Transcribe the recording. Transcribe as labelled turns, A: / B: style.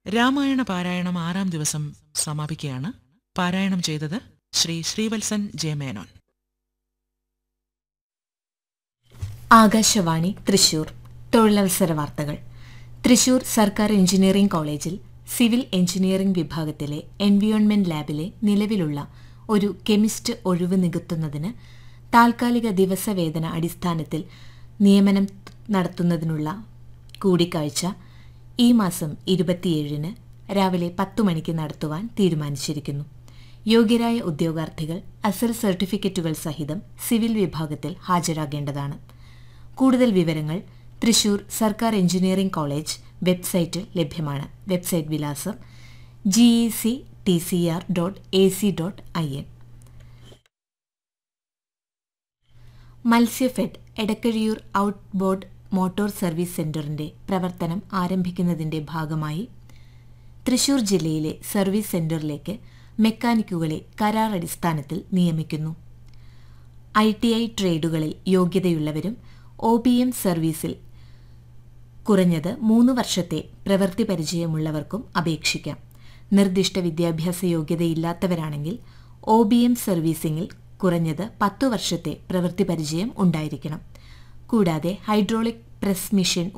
A: രാമായണ പാരായണം ആറാം ദിവസം സമാപിക്കുകയാണ് പാരായണം ചെയ്തത് ശ്രീ ശ്രീവത്സൻ ജയമേനോൻ
B: ആകാശവാണി തൃശൂർ തൊഴിലവസര വാർത്തകൾ തൃശൂർ സർക്കാർ എഞ്ചിനീയറിംഗ് കോളേജിൽ സിവിൽ എഞ്ചിനീയറിംഗ് വിഭാഗത്തിലെ എൻവിയോൺമെന്റ് ലാബിലെ നിലവിലുള്ള ഒരു കെമിസ്റ്റ് ഒഴിവ് നികത്തുന്നതിന് താൽക്കാലിക ദിവസവേതന അടിസ്ഥാനത്തിൽ നിയമനം നടത്തുന്നതിനുള്ള കൂടിക്കാഴ്ച ഈ മാസം ഇരുപത്തിയേഴിന് രാവിലെ പത്തു മണിക്ക് നടത്തുവാൻ തീരുമാനിച്ചിരിക്കുന്നു യോഗ്യരായ ഉദ്യോഗാർത്ഥികൾ അസൽ സർട്ടിഫിക്കറ്റുകൾ സഹിതം സിവിൽ വിഭാഗത്തിൽ ഹാജരാകേണ്ടതാണ് കൂടുതൽ വിവരങ്ങൾ തൃശൂർ സർക്കാർ എഞ്ചിനീയറിംഗ് കോളേജ് വെബ്സൈറ്റിൽ ലഭ്യമാണ് വെബ്സൈറ്റ് വിലാസം G E C T C R dot A C dot I N Matsyafed Edakkazhiyur outboard motor service സെന്ററിന്റെ പ്രവർത്തനം ആരംഭിക്കുന്നതിന്റെ ഭാഗമായി തൃശൂർ ജില്ലയിലെ സർവീസ് സെന്ററിലേക്ക് മെക്കാനിക്കുകളെ കരാർ അടിസ്ഥാനത്തിൽ നിയമിക്കുന്നു ഐ ടി ഐ ട്രേഡുകളിൽ യോഗ്യതയുള്ളവരും ഒ ബി എം സർവീസിൽ കുറഞ്ഞത് മൂന്ന് വർഷത്തെ പ്രവൃത്തി പരിചയമുള്ളവർക്കും അപേക്ഷിക്കാം നിർദ്ദിഷ്ട വിദ്യാഭ്യാസ യോഗ്യതയില്ലാത്തവരാണെങ്കിൽ ഒ ബി എം സർവീസിംഗിൽ കുറഞ്ഞത് പത്തു വർഷത്തെ പ്രവൃത്തി പരിചയം ഉണ്ടായിരിക്കണം കൂടാതെ ഹൈഡ്രോളിക് പ്രസ് മെഷീൻ